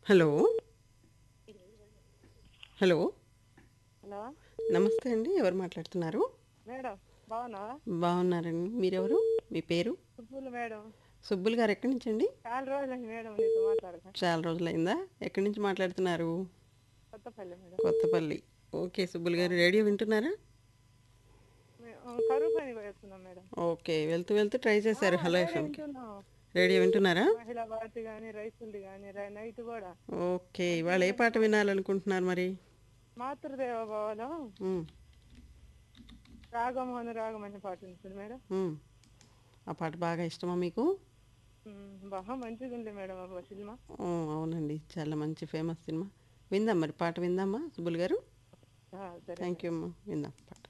Hello hello hello నమస్తే అండి ఎవరు మాట్లాడుతున్నారు మేడం బాగున్నావా బాగున్నారండి మీరెవరు మీ పేరు సుబ్బులు మేడం సుబ్బుల్ గారు ఎక్కడి నుంచి అండి చాలా రోజులైంది మేడం నీతో మాట్లాడక చాలా రోజులైందా ఎక్కడి నుంచి మాట్లాడుతున్నారు కొత్తపల్లి మేడం కొత్తపల్లి ఓకే సుబ్బుల్ గారు రేడియో వింటున్నారా మే- ఆ, కరువు పని పోతున్నాం మేడం ఓకే వెళ్తూ వెళ్తూ ట్రై చేశారు హలో రేడియో ఎఫ్ఎంకి వింటున్నాం రేడియో వింటున్నారా మహిళా భారతి కానీ రైతులది కానీ నైట్ కూడా ఓకే ఇవాళ ఏ పాట వినాలనుకుంటున్నారు మరి మాతృదేవ భావలో ఉమ్, రాగం అను రాగం అనే పాట ఉంటుంది మేడం ఉమ్. ఆ పాట బాగా ఇష్టమా మీకు ఉమ్, బాగా మంచిగా ఉంది మేడం ఆ సినిమా ఓ, అవునండి చాలా మంచి ఫేమస్ సినిమా విందాం మరి పాట విందామా సుబ్బుల్ గారు ఆ, సరే థ్యాంక్ యూ అమ్మా విందాం పాట